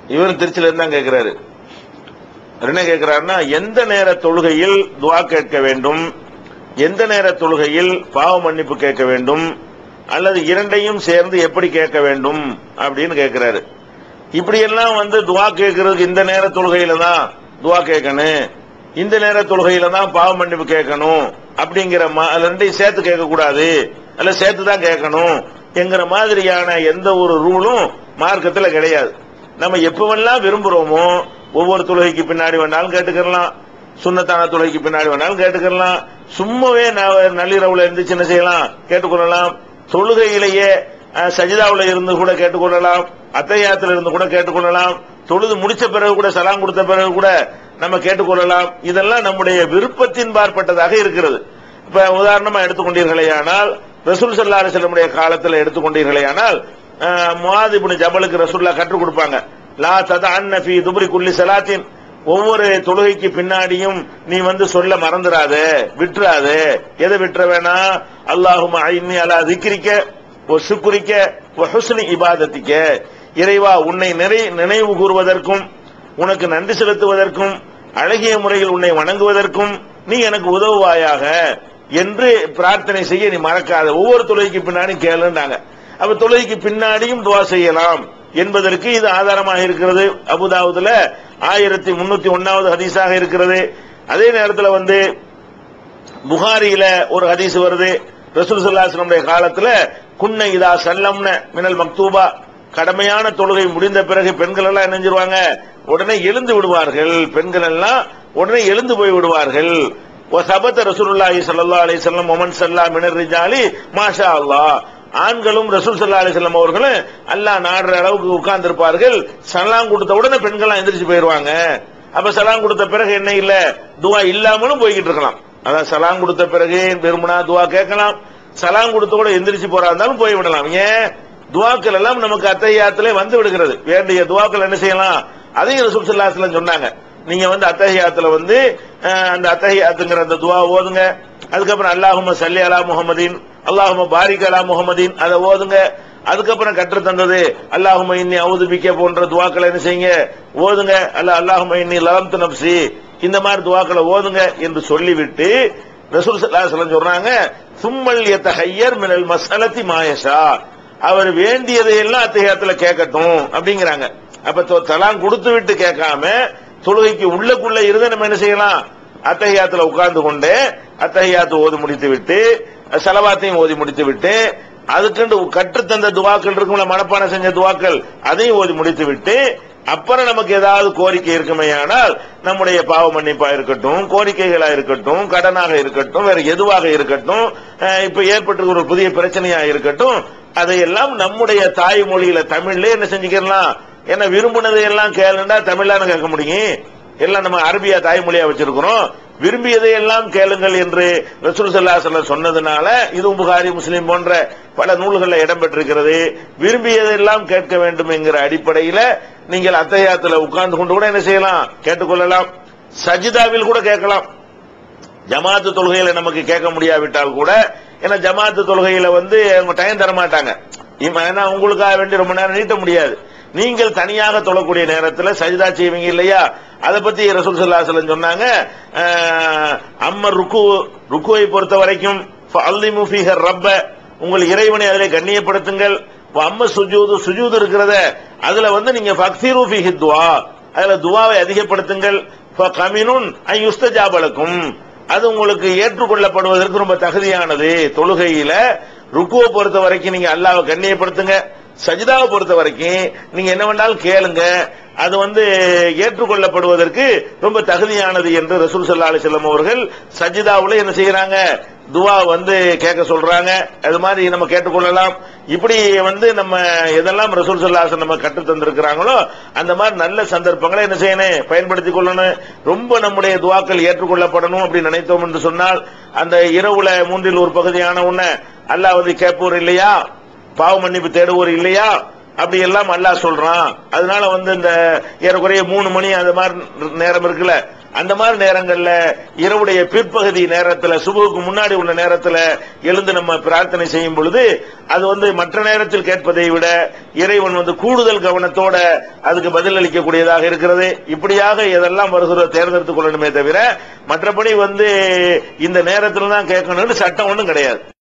இவரும் திருச்சியில இருந்தா கேட்கிறாரு என்ன கேட்கிறாருன்னா எந்த நேர தொழுகையில் துவா கேட்க வேண்டும் எந்த நேர தொழுகையில் பாவ மன்னிப்பு கேட்க வேண்டும் அல்லது இரண்டையும் சேர்ந்து எப்படி கேட்க வேண்டும் அப்படின்னு கேட்கிறாரு இப்படி எல்லாம் வந்து துவா கேட்கறதுக்கு இந்த நேர தொழுகையில தான் துவா கேட்கணும் இந்த நேர தொழுகையில தான் பாவ மன்னிப்பு கேட்கணும் அப்படிங்கிற மா- அது ரெண்டையும் சேர்த்து கேட்க கூடாது அல்ல சேர்த்து தான் கேட்கணும் என்கிற மாதிரியான எந்த ஒரு ரூலும் மார்க்கத்துல கிடையாது நம்ம எப்பவெல்லாம் விரும்புறோமோ ஒவ்வொரு தொழுகைக்கு பின்னாடி வேணாலும் கேட்டுக்கலாம் சுண்ணத்தான தொழுகைக்கு பின்னாடி வேணாலும் கேட்டுக்கலாம் சும்மாவே ந- நள்ளிரவுல இருந்து சின்ன செய்யலாம் கேட்டுக்கொள்ளலாம் தொழுகையிலேயே அஹ், சஜிதாவுல இருந்து கூட கேட்டுக்கொள்ளலாம் அத்தையாத்துல இருந்து கூட கேட்டுக்கொள்ளலாம் தொழுது முடிச்ச பிறகு கூட சலாம் கொடுத்த பிறகு கூட நம்ம கேட்டுக்கொள்ளலாம் இதெல்லாம் நம்முடைய விருப்பத்தின் பார்ப்பட்டதாக இருக்கிறது இப்ப உதாரணமா எடுத்துக்கொண்டீர்களேயானால் ரசூல் சல்லா அலிஸ்லமுடைய காலத்தில் எடுத்துக்கொண்டீர்களேயானால் முவாதி இப்னு ஜபலுக்கு ரசூல்லா கற்றுக் கொடுப்பாங்க லா தத அன்ன ஃபீ துபரி குல்லி சலாத்தின் ஒவ்வொரு தொழுகைக்கு பின்னாடியும் நீ வந்து சொல்ல மறந்துடாத விட்டுறாத எதை விட்டுற வேணா அல்லாஹும ஐன்னி அலா திக்ரிக்க ஒ சுக்குரிக்க ஒ ஹுஸ்னி இபாதத்திக்க இறைவா உன்னை நிறை நினைவு கூறுவதற்கும் உனக்கு நன்றி செலுத்துவதற்கும் அழகிய முறையில் உன்னை வணங்குவதற்கும் நீ எனக்கு உதவுவாயாக என்று பிரார்த்தனை செய்ய நீ மறக்காத ஒவ்வொரு தொழுகைக்கு பின்னாடி கேளுண்டாங்க அப்ப தொழுகைக்கு பின்னாடியும் துவா செய்யலாம் என்பதற்கு இது ஆதாரமாக இருக்கிறது அபுதாவுதுல ஆயிரத்தி முன்னூத்தி ஒன்னாவது ஹதீஸாக இருக்கிறது அதே நேரத்தில் வந்து புகாரியில ஒரு ஹதீஸ் வருது ரசூல் சல்லாஸ்லமுடைய காலத்துல குன்ன இதா சல்லம்ன மினல் மக்தூபா கடமையான தொழுகை முடிந்த பிறகு பெண்கள் எல்லாம் என்ன செஞ்சிருவாங்க உடனே எழுந்து விடுவார்கள் பெண்கள் எல்லாம் உடனே எழுந்து போய் விடுவார்கள் சபத்த ரசூலுல்லாஹி ஸல்லல்லாஹு அலைஹி வஸல்லம் ஒமன் ஸல்லா மினர் ரிஜாலி மாஷா அல்லாஹ் ஆண்களும் ரசூல் ஸல்லல்லாஹு அலைஹி வஸல்லம் அவர்களும் அல்லாஹ் நாடுற அளவுக்கு உட்கார்ந்து இருப்பார்கள் சலாம் கொடுத்த உடனே பெண்கள் எந்திரிச்சு போயிருவாங்க அப்ப சலாம் கொடுத்த பிறகு என்ன இல்ல துவா இல்லாமலும் போய்கிட்டு இருக்கலாம் அதான் சலாம் கொடுத்த பிறகு விரும்பினா துவா கேட்கலாம் சலாம் கொடுத்த கூட எந்திரிச்சு போறா இருந்தாலும் போய் விடலாம் ஏன் துவாக்கள் எல்லாம் நமக்கு அத்தையாத்திலே வந்து விடுகிறது வேண்டிய துவாக்கள் என்ன செய்யலாம் அதையும் ரசூல் ஸல்லல்லாஹு அலைஹி வஸல்லம் சொன்னாங்க நீங்க வந்து அத்தஹியாத்துல வந்து அஹ், அந்த அத்தஹியாத்துங்கிற அந்த துவா ஓதுங்க அதுக்கப்புறம் அல்லாஹும சல்லி அலா முஹம்மதின் அல்லாஹும பாரிக் அலா முஹம்மதின் அதை ஓதுங்க அதுக்கப்புறம் கற்று தந்தது அல்லாஹும இன்னி அவுதுபிக்க போன்ற துவாக்களை என்ன செய்யுங்க ஓதுங்க அல்ல அல்லாஹும இன்னி லலம்து நப்சி இந்த மாதிரி துவாக்களை ஓதுங்க என்று சொல்லிவிட்டு ரசூல் ஸல்லல்லாஹு அலைஹி வஸல்லம் சொல்றாங்க சும்மல் யத்தஹய்யர் மினல் மஸ்அலத்தி மாயஷா அவர் வேண்டியதை எல்லாம் அத்தகையத்துல கேட்கட்டும் அப்படிங்கிறாங்க அப்ப தொ- தலாங் கொடுத்து விட்டு கேட்காம தொழுகைக்கு உள்ளக்குள்ள இருந்து நம்ம என்ன செய்யலாம் அத்தகையாத்துல உட்கார்ந்து கொண்டு அத்தகையாத்து ஓதி முடித்து விட்டு செலவாத்தையும் ஓதி முடித்து விட்டு அதுக்குண்டு கற்றுத்தந்த துவாக்கள் இருக்கும்ல மனப்பாடம் செஞ்ச துவாக்கள் அதையும் ஓதி முடித்து விட்டு அப்புறம் நமக்கு ஏதாவது கோரிக்கை இருக்குமேயானால் நம்முடைய பாவ மன்னிப்பா இருக்கட்டும் கோரிக்கைகளா இருக்கட்டும் கடனாக இருக்கட்டும் வேற எதுவாக இருக்கட்டும் அஹ், இப்ப ஏற்பட்டிருக்கிற ஒரு புதிய பிரச்சனையா இருக்கட்டும் அதையெல்லாம் நம்முடைய தாய்மொழியில தமிழ்ல என்ன செஞ்சுக்கலாம் ஏன்னா விரும்பினதை எல்லாம் கேளுண்டா தமிழ்லான்னு கேட்க முடியும் எல்லாம் நம்ம அரபியா தாய்மொழியா வச்சிருக்கிறோம் விரும்பியதை எல்லாம் கேளுங்கள் என்று ரசூல் ஸல்லல்லாஹு அலைஹி வஸல்லம் சொன்னதுனால இதுவும் புகாரி முஸ்லிம் போன்ற பல நூல்களில் இடம்பெற்றிருக்கிறது விரும்பியதெல்லாம் கேட்க வேண்டும் என்கிற அடிப்படையில நீங்கள் அத்தையாத்துல உட்கார்ந்து கொண்டு கூட என்ன செய்யலாம் கேட்டுக்கொள்ளலாம் சஜிதாவில் கூட கேட்கலாம் ஜமாத்து தொழுகையில நமக்கு கேட்க முடியாவிட்டால் கூட ஏன்னா ஜமாத்து தொழுகையில வந்து அவங்க டைம் தர மாட்டாங்க இவன் ஏன்னா உங்களுக்காக வேண்டி ரொம்ப நேரம் நீட்ட முடியாது நீங்கள் தனியாக தொழக்கூடிய நேரத்தில் சஜிதா செய்வீங்க இல்லையா அதை பத்தி ரசூல் ஸல்லல்லாஹு அலைஹி வஸல்லம் சொன்னாங்க அஹ், அம்மர் ருக்கு ருக்குவை பொறுத்த வரைக்கும் அல்லிமு ஃபீஹர் ரப்ப உங்கள் இறைவனை அதிலே கண்ணியப்படுத்துங்கள் அம்ம சுஜூது சுஜூது இருக்கிறத அதுல வந்து நீங்க ஃபக்ஸீரு ஃபீஹி துவா அதுல துவாவை அதிகப்படுத்துங்கள் கமினுன் யுஸ்தஜாபலக்கும் அது உங்களுக்கு ஏற்றுக்கொள்ளப்படுவதற்கு ரொம்ப தகுதியானது தொழுகையில ருக்குவை பொறுத்த வரைக்கும் நீங்க அல்லாவை கண்ணியப்படுத்துங்க சஜிதாவை பொறுத்த வரைக்கும் நீங்க என்ன வேண்டாலும் கேளுங்க அது வந்து ஏற்றுக்கொள்ளப்படுவதற்கு ரொம்ப தகுதியானது என்று ரசூல் ஸல்லல்லாஹு அலைஹி வஸல்லம் அவர்கள் சஜிதாவுல என்ன செய்யறாங்க துவா வந்து கேட்க சொல்றாங்க அது மாதிரி நம்ம கேட்டுக்கொள்ளலாம் இப்படி வந்து நம்ம எதெல்லாம் ரசூல் ஸல்லல்லாஹு அலைஹி வஸல்லம் நம்ம கற்று தந்திருக்கிறாங்களோ அந்த மாதிரி நல்ல சந்தர்ப்பங்களை என்ன செய்யணும் பயன்படுத்திக் கொள்ளணும் ரொம்ப நம்முடைய துவாக்கள் ஏற்றுக்கொள்ளப்படணும் அப்படி நினைத்தோம் என்று சொன்னால் அந்த இரவுல மூன்றில் ஒரு பகுதியான உன்ன அல்லாஹ் வந்து கேட்போர் இல்லையா பாவ மன்னிப்பு தேடுவோர் இல்லையா அப்படி எல்லாம் அல்லாஹ் சொல்றான் அதனால வந்து இந்த ஏறக்குறைய மூணு மணி அந்த மாதிரி நேரம் இருக்குல்ல அந்த மாதிரி நேரங்கள்ல இரவுடைய பிற்பகுதி நேரத்துல சுபுவுக்கு முன்னாடி உள்ள நேரத்துல எழுந்து நம்ம பிரார்த்தனை செய்யும் பொழுது அது வந்து மற்ற நேரத்தில் கேட்பதை விட இறைவன் வந்து கூடுதல் கவனத்தோட அதுக்கு பதில் அளிக்கக்கூடியதாக இருக்கிறது இப்படியாக எதெல்லாம் வருகிறதோ தேர்ந்தெடுத்துக் கொள்ளணுமே தவிர மற்றபடி வந்து இந்த நேரத்தில் தான் கேட்கணும்னு சட்டம் ஒன்றும் கிடையாது